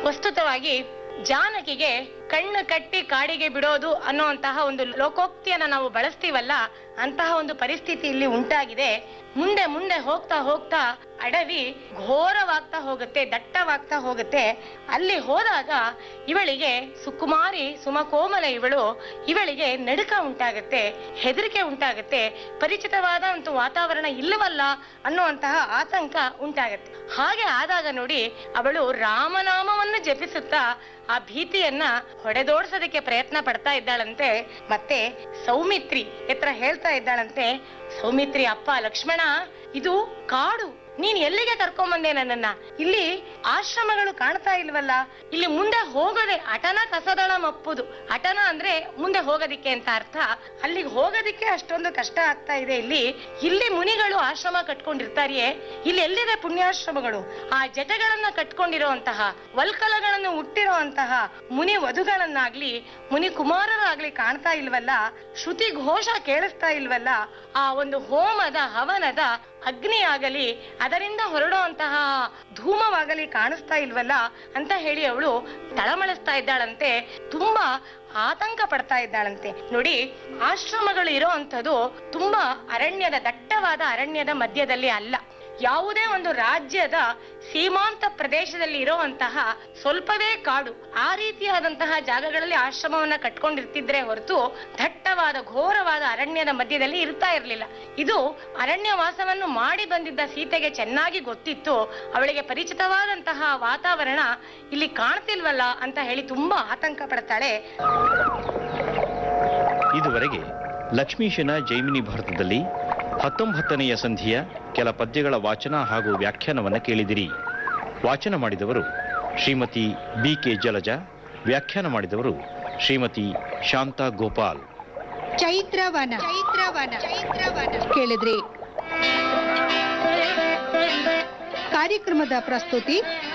ವಸ್ತುತವಾಗಿ ಜಾನಕಿಗೆ ಕಣ್ಣು ಕಟ್ಟಿ ಕಾಡಿಗೆ ಬಿಡೋದು ಅನ್ನುವಂತಹ ಒಂದು ಲೋಕೋಕ್ತಿಯನ್ನ ನಾವು ಬಳಸ್ತೀವಲ್ಲ ಅಂತಹ ಒಂದು ಪರಿಸ್ಥಿತಿ ಇಲ್ಲಿ ಉಂಟಾಗಿದೆ ಮುಂದೆ ಮುಂದೆ ಹೋಗ್ತಾ ಹೋಗ್ತಾ ಅಡವಿ ಘೋರವಾಗ್ತಾ ಹೋಗುತ್ತೆ ದಟ್ಟವಾಗ್ತಾ ಹೋಗುತ್ತೆ ಅಲ್ಲಿ ಹೋದಾಗ ಇವಳಿಗೆ ಸುಕುಮಾರಿ ಸುಮಕೋಮಲ ಇವಳು ಇವಳಿಗೆ ನಡುಕ ಉಂಟಾಗುತ್ತೆ ಹೆದರಿಕೆ ಉಂಟಾಗುತ್ತೆ ಪರಿಚಿತವಾದ ಒಂದು ವಾತಾವರಣ ಇಲ್ಲವಲ್ಲ ಅನ್ನುವಂತಹ ಆತಂಕ ಉಂಟಾಗುತ್ತೆ ಹಾಗೆ ಆದಾಗ ನೋಡಿ ಅವಳು ರಾಮನಾಮವನ್ನು ಜಪಿಸುತ್ತಾ ಆ ಭೀತಿಯನ್ನ ಹೊಡೆದೋಡ್ಸೋದಕ್ಕೆ ಪ್ರಯತ್ನ ಪಡ್ತಾ ಇದ್ದಾಳಂತೆ ಮತ್ತೆ ಸೌಮಿತ್ರಿ ಎತ್ರ ಹೇಳ್ತಾ ಇದ್ದಾಳಂತೆ ಸೌಮಿತ್ರಿ ಅಪ್ಪ ಲಕ್ಷ್ಮಣ ಇದು ಕಾಡು ನೀನ್ ಎಲ್ಲಿಗೆ ಕರ್ಕೊಂಬಂದೆ ನನ್ನನ್ನ ಇಲ್ಲಿ ಆಶ್ರಮಗಳು ಕಾಣ್ತಾ ಇಲ್ವಲ್ಲ ಇಲ್ಲಿ ಮುಂದೆ ಹೋಗದೆ ಅಟನ ಕಸದಳ ಮಪ್ಪುದು ಅಟನ ಅಂದ್ರೆ ಮುಂದೆ ಹೋಗೋದಿಕ್ಕೆ ಅಂತ ಅರ್ಥ ಅಲ್ಲಿಗೆ ಹೋಗೋದಿಕ್ಕೆ ಅಷ್ಟೊಂದು ಕಷ್ಟ ಆಗ್ತಾ ಇದೆ ಇಲ್ಲಿ ಇಲ್ಲಿ ಮುನಿಗಳು ಆಶ್ರಮ ಕಟ್ಕೊಂಡಿರ್ತಾರಿಯೇ ಇಲ್ಲಿ ಎಲ್ಲಿದೆ ಪುಣ್ಯಾಶ್ರಮಗಳು ಆ ಜಟಗಳನ್ನ ಕಟ್ಕೊಂಡಿರುವಂತಹ ವಲ್ಕಲಗಳನ್ನು ಹುಟ್ಟಿರುವಂತಹ ಮುನಿ ವಧುಗಳನ್ನಾಗ್ಲಿ ಮುನಿ ಕುಮಾರರಾಗ್ಲಿ ಕಾಣ್ತಾ ಇಲ್ವಲ್ಲ ಶ್ರುತಿ ಘೋಷ ಕೇಳಿಸ್ತಾ ಇಲ್ವಲ್ಲ ಆ ಒಂದು ಹೋಮದ ಹವನದ ಅಗ್ನಿ ಆಗಲಿ ಅದರಿಂದ ಹೊರಡುವಂತಹ ಧೂಮವಾಗಲಿ ಕಾಣಿಸ್ತಾ ಇಲ್ವಲ್ಲ ಅಂತ ಹೇಳಿ ಅವಳು ತಳಮಳಿಸ್ತಾ ಇದ್ದಾಳಂತೆ ತುಂಬಾ ಆತಂಕ ಪಡ್ತಾ ಇದ್ದಾಳಂತೆ ನೋಡಿ ಆಶ್ರಮಗಳು ಇರೋ ಅಂಥದ್ದು ತುಂಬಾ ಅರಣ್ಯದ ದಟ್ಟವಾದ ಅರಣ್ಯದ ಮಧ್ಯದಲ್ಲಿ ಅಲ್ಲ ಯಾವುದೇ ಒಂದು ರಾಜ್ಯದ ಸೀಮಾಂತ ಪ್ರದೇಶದಲ್ಲಿ ಇರುವಂತಹ ಸ್ವಲ್ಪವೇ ಕಾಡು ಆ ರೀತಿಯಾದಂತಹ ಜಾಗಗಳಲ್ಲಿ ಆಶ್ರಮವನ್ನ ಕಟ್ಕೊಂಡಿರ್ತಿದ್ರೆ ಹೊರತು ದಟ್ಟವಾದ ಘೋರವಾದ ಅರಣ್ಯದ ಮಧ್ಯದಲ್ಲಿ ಇರ್ತಾ ಇರಲಿಲ್ಲ ಇದು ಅರಣ್ಯ ವಾಸವನ್ನು ಮಾಡಿ ಬಂದಿದ್ದ ಸೀತೆಗೆ ಚೆನ್ನಾಗಿ ಗೊತ್ತಿತ್ತು ಅವಳಿಗೆ ಪರಿಚಿತವಾದಂತಹ ವಾತಾವರಣ ಇಲ್ಲಿ ಕಾಣ್ತಿಲ್ವಲ್ಲ ಅಂತ ಹೇಳಿ ತುಂಬಾ ಆತಂಕ ಪಡ್ತಾಳೆ ಇದುವರೆಗೆ ಲಕ್ಷ್ಮೀಶನ ಜೈಮಿನಿ ಭಾರತದಲ್ಲಿ ಹತ್ತೊಂಬತ್ತನೆಯ ಸಂಧಿಯ ಕೆಲ ಪದ್ಯಗಳ ವಾಚನ ಹಾಗೂ ವ್ಯಾಖ್ಯಾನವನ್ನು ಕೇಳಿದಿರಿ ವಾಚನ ಮಾಡಿದವರು ಶ್ರೀಮತಿ ಬಿ ಕೆ ಜಲಜ ವ್ಯಾಖ್ಯಾನ ಮಾಡಿದವರು ಶ್ರೀಮತಿ ಶಾಂತಾ ಗೋಪಾಲ್ ಚೈತ್ರವನ ಚೈತ್ರವನ ಕೇಳಿದ್ರಿ ಕಾರ್ಯಕ್ರಮದ ಪ್ರಸ್ತುತಿ